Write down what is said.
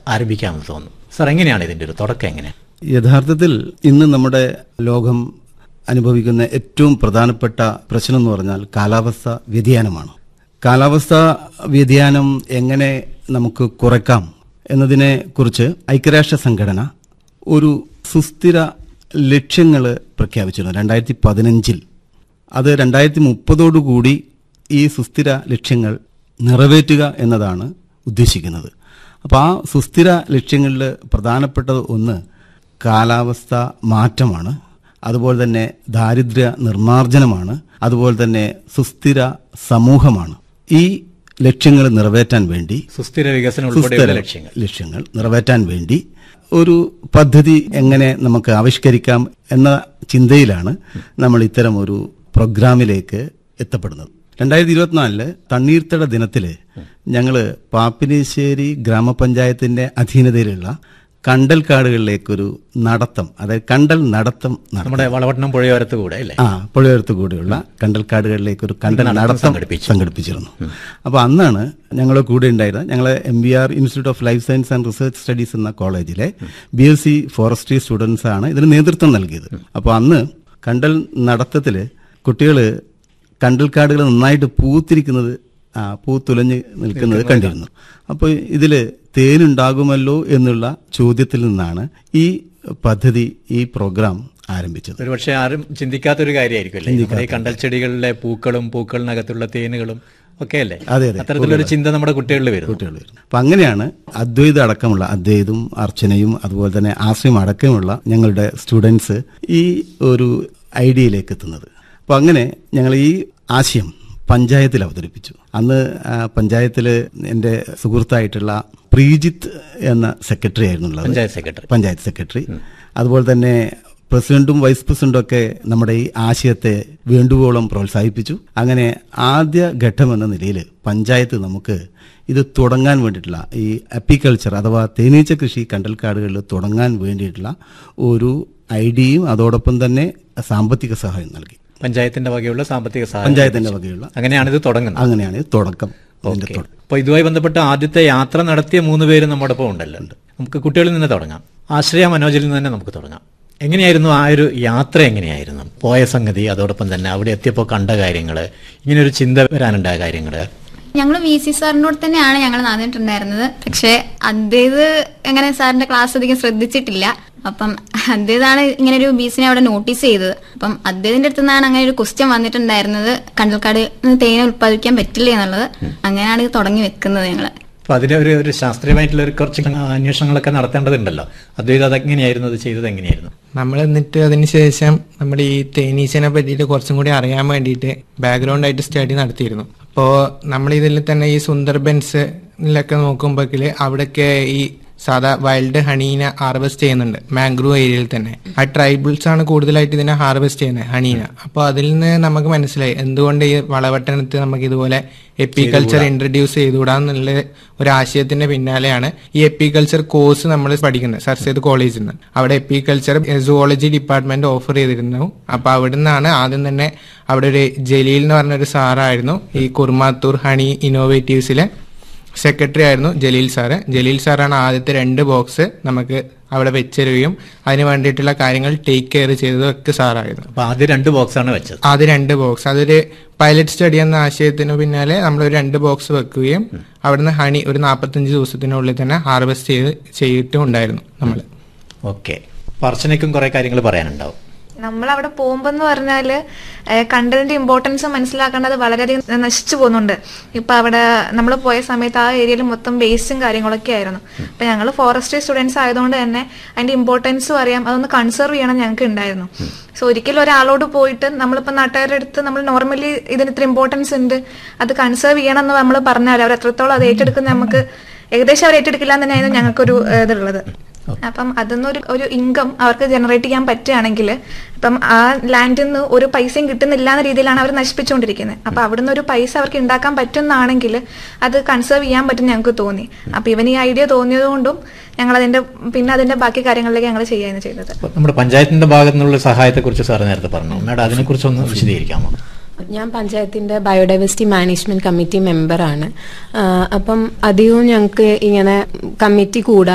ആരംഭിക്കാമെന്ന് തോന്നുന്നു സാർ എങ്ങനെയാണ് ഇതിന്റെ ഒരു തുടക്കം എങ്ങനെയാണ് യഥാർത്ഥത്തിൽ ഇന്ന് നമ്മുടെ ലോകം അനുഭവിക്കുന്ന ഏറ്റവും പ്രധാനപ്പെട്ട പ്രശ്നം എന്ന് പറഞ്ഞാൽ കാലാവസ്ഥ വ്യതിയാനമാണ് കാലാവസ്ഥ വ്യതിയാനം എങ്ങനെ നമുക്ക് കുറയ്ക്കാം എന്നതിനെ കുറിച്ച് ഐക്യരാഷ്ട്ര സംഘടന ഒരു സുസ്ഥിര ലക്ഷ്യങ്ങൾ പ്രഖ്യാപിച്ചിരുന്നു രണ്ടായിരത്തി പതിനഞ്ചിൽ അത് രണ്ടായിരത്തി മുപ്പതോടുകൂടി ഈ സുസ്ഥിര ലക്ഷ്യങ്ങൾ നിറവേറ്റുക എന്നതാണ് ഉദ്ദേശിക്കുന്നത് അപ്പോൾ ആ സുസ്ഥിര ലക്ഷ്യങ്ങളിൽ പ്രധാനപ്പെട്ടത് ഒന്ന് കാലാവസ്ഥ മാറ്റമാണ് അതുപോലെ തന്നെ ദാരിദ്ര്യ നിർമ്മാർജ്ജനമാണ് അതുപോലെ തന്നെ സുസ്ഥിര സമൂഹമാണ് ഈ ലക്ഷ്യങ്ങൾ നിറവേറ്റാൻ വേണ്ടി സുസ്ഥിര വികസനം ഉൾപ്പെടെയുള്ള സുസ്ഥിര ലക്ഷ്യങ്ങൾ ലക്ഷ്യങ്ങൾ നിറവേറ്റാൻ വേണ്ടി ഒരു പദ്ധതി എങ്ങനെ നമുക്ക് ആവിഷ്കരിക്കാം എന്ന ചിന്തയിലാണ് നമ്മൾ ഇത്തരം ഒരു പ്രോഗ്രാമിലേക്ക് എത്തപ്പെടുന്നത് രണ്ടായിരത്തി ഇരുപത്തിനാലില് തണ്ണീർത്തട ദിനത്തില് ഞങ്ങള് പാപ്പിനേശ്ശേരി ഗ്രാമപഞ്ചായത്തിന്റെ അധീനതയിലുള്ള കണ്ടൽക്കാടുകളിലേക്കൊരു നടത്തം അതായത് കണ്ടൽ നടത്തം നടത്തി നമ്മുടെ വളവട്ടണം പുഴയോരത്ത് കൂടെ അല്ലേ ആ പുഴയോരത്ത് കൂടിയുള്ള കണ്ടൽക്കാടുകളിലേക്ക് ഒരു കണ്ടൽ നടത്തം സംഘടിപ്പിച്ചു. സംഘടിപ്പിച്ചിരുന്നു അപ്പോൾ അന്നാണ് ഞങ്ങളെ കൂടെ ഉണ്ടായിരുന്ന ഞങ്ങളെ M B R institute of life science and research studies എന്ന കോളേജിലെ B S C forestry students ആണ് ഇതിന് നേതൃത്വം നൽകിയത് അപ്പോൾ അന്ന് കണ്ടൽ നടത്തത്തിൽ കുട്ടികൾ കണ്ടൽക്കാടുകൾ നന്നായിട്ട് പൂത്തിരിക്കുന്നത് ആ, പൂത്തുലഞ്ഞ് നിൽക്കുന്നത് കണ്ടിരുന്നു അപ്പോൾ ഇതിൽ തേനുണ്ടാകുമല്ലോ എന്നുള്ള ചോദ്യത്തിൽ നിന്നാണ് ഈ പദ്ധതി ഈ പ്രോഗ്രാം ആരംഭിച്ചത് ഒരുപക്ഷെ ആരും ചിന്തിക്കാത്തൊരു കാര്യമായിരിക്കും അല്ലേ നമ്മുടെ ഈ കണ്ടൽ ചെടികളിലെ പൂക്കളും പൂക്കളിനകത്തുള്ള തേനുകളും ഒക്കെ അല്ലേ അതെ അതെ അത്തരത്തിലൊരു ചിന്ത നമ്മുടെ കുട്ടികളിൽ വരുന്നു കുട്ടികൾ വരുന്നു അപ്പം അങ്ങനെയാണ് അദ്വൈത അടക്കമുള്ള അദ്വൈതും അർച്ചനയും അതുപോലെ തന്നെ ആശ്രയം അടക്കമുള്ള ഞങ്ങളുടെ സ്റ്റുഡൻസ് ഈ ഒരു ഐഡിയയിലേക്ക് എത്തുന്നത് അപ്പം അങ്ങനെ ഞങ്ങൾ ഈ ആശയം പഞ്ചായത്തിൽ അവതരിപ്പിച്ചു അന്ന് ആ, പഞ്ചായത്തിൽ എൻ്റെ സുഹൃത്തായിട്ടുള്ള പ്രീജിത്ത് എന്ന സെക്രട്ടറി ആയിരുന്നു ഉള്ളത് പഞ്ചായത്ത് സെക്രട്ടറി പഞ്ചായത്ത് സെക്രട്ടറി അതുപോലെ തന്നെ പ്രസിഡന്റും വൈസ് പ്രസിഡന്റും ഒക്കെ നമ്മുടെ ഈ ആശയത്തെ വേണ്ടുവോളം പ്രോത്സാഹിപ്പിച്ചു അങ്ങനെ ആദ്യ ഘട്ടം എന്ന നിലയിൽ പഞ്ചായത്ത് നമുക്ക് ഇത് തുടങ്ങാൻ വേണ്ടിയിട്ടുള്ള ഈ അപ്പിക്കൾച്ചർ അഥവാ തേനീച്ച കൃഷി കണ്ടൽക്കാടുകളിൽ തുടങ്ങാൻ വേണ്ടിയിട്ടുള്ള ഒരു ഐഡിയയും അതോടൊപ്പം തന്നെ സാമ്പത്തിക സഹായം നൽകി പഞ്ചായത്തിന്റെ വകയുള്ള സാമ്പത്തിക സഹായം പഞ്ചായത്തിന്റെ വകയുള്ള അങ്ങനെയാണ് ഇത് തുടങ്ങുന്നത് അങ്ങനെയാണ് ഇത് തുടക്കം ഇതിന്റെ ഓക്കെ തുടക്കം അപ്പൊ ഇതുമായി ബന്ധപ്പെട്ട ആദ്യത്തെ യാത്ര നടത്തിയ മൂന്ന് പേര് നമ്മുടെ ഒപ്പം ഉണ്ടല്ലോ നമുക്ക് കുട്ടികളിൽ നിന്ന് തുടങ്ങാം ആശ്രയ മനോജിൽ നിന്ന് തന്നെ നമുക്ക് തുടങ്ങാം എങ്ങനെയായിരുന്നു ആ ഒരു യാത്ര എങ്ങനെയായിരുന്നു പോയ സംഗതി അതോടൊപ്പം തന്നെ അവിടെ എത്തിയപ്പോൾ കണ്ട കാര്യങ്ങൾ ഇങ്ങനെ ഒരു ചിന്ത വരാനുണ്ടായ കാര്യങ്ങൾ ഞങ്ങൾ വി സി സാറിനോട് തന്നെയാണ് ഞങ്ങൾ നടന്നിട്ടുണ്ടായിരുന്നത് പക്ഷെ അദ്ദേഹത് എങ്ങനെ സാറിന്റെ ക്ലാസ് അധികം ശ്രദ്ധിച്ചിട്ടില്ല അപ്പം അദ്ദേഹതാണ് ഇങ്ങനെ ഒരു ബീസിനെ അവിടെ നോട്ടീസ് ചെയ്തത് അപ്പം അദ്ദേഹത്തിന്റെ അടുത്ത് നിന്നാണ് അങ്ങനെ ഒരു ക്വസ്റ്റ്യൻ വന്നിട്ടുണ്ടായിരുന്നത് കണ്ടൽക്കാട് തേന ഉത്പാദിപ്പിക്കാൻ പറ്റില്ല എന്നുള്ളത് അങ്ങനെയാണ് ഇത് തുടങ്ങി വെക്കുന്നത് ഞങ്ങള് അപ്പൊ അതിന് ഒരു ഒരു ശാസ്ത്രീയമായിട്ടുള്ള ഒരു കുറച്ച് അന്വേഷണങ്ങളൊക്കെ നടത്തേണ്ടതുണ്ടല്ലോ അദ്വൈത അതെങ്ങനെയായിരുന്നു അത് ചെയ്തത് എങ്ങനെയായിരുന്നു നമ്മൾ എന്നിട്ട് അതിന് ശേഷം നമ്മൾ ഈ തേനീച്ചനെ പറ്റിയിട്ട് കുറച്ചും കൂടി അറിയാൻ വേണ്ടിയിട്ട് ബാക്ക്ഗ്രൗണ്ട് ആയിട്ട് സ്റ്റഡി നടത്തിയിരുന്നു അപ്പോൾ നമ്മൾ ഇതിൽ തന്നെ ഈ സുന്ദർബൻസിലൊക്കെ നോക്കുമ്പോഴേക്കിൽ അവിടെയൊക്കെ ഈ സാധാ വൈൽഡ് ഹണീനെ ഹാർവെസ്റ്റ് ചെയ്യുന്നുണ്ട് മാംഗ്രൂവ് ഏരിയയിൽ തന്നെ ആ ട്രൈബിൾസ് ആണ് കൂടുതലായിട്ട് ഇതിനെ ഹാർവെസ്റ്റ് ചെയ്യുന്നത് ഹണീന അപ്പോൾ അതിൽ നിന്ന് നമുക്ക് മനസ്സിലായി എന്തുകൊണ്ട് ഈ വളവട്ടണത്ത് നമുക്ക് ഇതുപോലെ എപ്പിക്കൾച്ചർ ഇൻട്രൊഡ്യൂസ് ചെയ്തുകൂടാന്നുള്ള ഒരു ആശയത്തിന്റെ പിന്നാലെയാണ് ഈ എപ്പിക്കൾച്ചർ കോഴ്സ് നമ്മൾ പഠിക്കുന്നത് സർസേത് കോളേജിൽ നിന്ന് അവിടെ എപ്പിക്കൾച്ചർ സുവോളജി ഡിപ്പാർട്ട്മെന്റ് ഓഫർ ചെയ്തിരുന്നു അപ്പൊ അവിടെ നിന്നാണ് ആദ്യം തന്നെ അവിടെ ഒരു ജലീൽ എന്ന് പറഞ്ഞൊരു സാറായിരുന്നു ഈ കുർമാത്തൂർ ഹണി ഇന്നോവേറ്റീവ്സിലെ സെക്രട്ടറി ആയിരുന്നു ജലീൽ സാറ് ജലീൽ സാറാണ് ആദ്യത്തെ രണ്ട് ബോക്സ് നമുക്ക് അവിടെ വെച്ചരുകയും അതിന് വേണ്ടിയിട്ടുള്ള കാര്യങ്ങൾ ടേക്ക് കെയർ ചെയ്തതും ഒക്കെ സാറായിരുന്നു അപ്പൊ ആദ്യം രണ്ട് ബോക്സാണ് വെച്ചത് ആദ്യം രണ്ട് ബോക്സ് അതൊരു പൈലറ്റ് സ്റ്റഡി എന്ന ആശയത്തിന് പിന്നാലെ നമ്മൾ ഒരു രണ്ട് ബോക്സ് വെക്കുകയും അവിടുന്ന് ഹണി ഒരു നാൽപ്പത്തഞ്ച് ദിവസത്തിനുള്ളിൽ തന്നെ ഹാർവെസ്റ്റ് ചെയ്ത് ചെയ്തിട്ടും ഉണ്ടായിരുന്നു നമ്മൾ ഓക്കെ അർച്ചനയ്ക്കും കുറെ കാര്യങ്ങൾ പറയാനുണ്ടാവും നമ്മൾ അവിടെ പോകുമ്പോന്ന് പറഞ്ഞാല് കണ്ടതിന്റെ ഇമ്പോർട്ടൻസ് മനസ്സിലാക്കേണ്ടത് വളരെയധികം നശിച്ചു പോകുന്നുണ്ട് ഇപ്പൊ അവിടെ നമ്മൾ പോയ സമയത്ത് ആ ഏരിയയിൽ മൊത്തം വേസ്റ്റും കാര്യങ്ങളൊക്കെ ആയിരുന്നു അപ്പൊ ഞങ്ങൾ ഫോറസ്ട്രി സ്റ്റുഡൻസ് ആയതുകൊണ്ട് തന്നെ അതിന്റെ ഇമ്പോർട്ടൻസും അറിയാം അതൊന്ന് കൺസർവ് ചെയ്യണം ഞങ്ങൾക്ക് ഉണ്ടായിരുന്നു സോ ഒരിക്കലും ഒരാളോട് പോയിട്ട് നമ്മളിപ്പോ നാട്ടുകാരുടെ അടുത്ത് നമ്മൾ നോർമലി ഇതിന് ഇത്ര ഇമ്പോർട്ടൻസ് ഉണ്ട് അത് കൺസർവ് ചെയ്യണം എന്ന് നമ്മൾ പറഞ്ഞാൽ അവർ എത്രത്തോളം അത് ഏറ്റെടുക്കുന്ന നമുക്ക് ഏകദേശം അവർ ഏറ്റെടുക്കില്ല എന്ന് തന്നെയായിരുന്നു ഞങ്ങൾക്കൊരു ഏഹ്, ഇതുള്ളത് അപ്പം അതൊന്നൊരു ഒരു ഇൻകം അവർക്ക് ജനറേറ്റ് ചെയ്യാൻ പറ്റുകയാണെങ്കിൽ അപ്പം ആ ലാൻഡിൽ നിന്ന് ഒരു പൈസയും കിട്ടുന്നില്ല എന്ന രീതിയിലാണ് അവർ നശിപ്പിച്ചുകൊണ്ടിരിക്കുന്നത് അപ്പൊ അവിടുന്ന് ഒരു പൈസ അവർക്ക് ഉണ്ടാക്കാൻ പറ്റുന്നതാണെങ്കിൽ അത് കൺസേർവ് ചെയ്യാൻ പറ്റും ഞങ്ങൾക്ക് തോന്നി അപ്പൊ ഇവന് ഈ ഐഡിയ തോന്നിയത് കൊണ്ടും ഞങ്ങൾ അതിന്റെ പിന്നെ അതിന്റെ ബാക്കി കാര്യങ്ങളിലേക്ക് ഞങ്ങൾ ചെയ്യുകയാണ് ചെയ്തത് അപ്പൊ നമ്മുടെ പഞ്ചായത്തിന്റെ ഭാഗത്തു നിന്നുള്ള സഹായത്തെ കുറിച്ച് സാർ നേരത്തെ പറഞ്ഞു മേഡം അതിനെക്കുറിച്ച് ഒന്ന് വിശദീകരിക്കാമോ ഞാൻ പഞ്ചായത്തിന്റെ ബയോഡൈവേഴ്സിറ്റി മാനേജ്മെന്റ് കമ്മിറ്റി മെമ്പറാണ് ആ, അപ്പം അധികവും ഞങ്ങൾക്ക് ഇങ്ങനെ കമ്മിറ്റി കൂടാതെ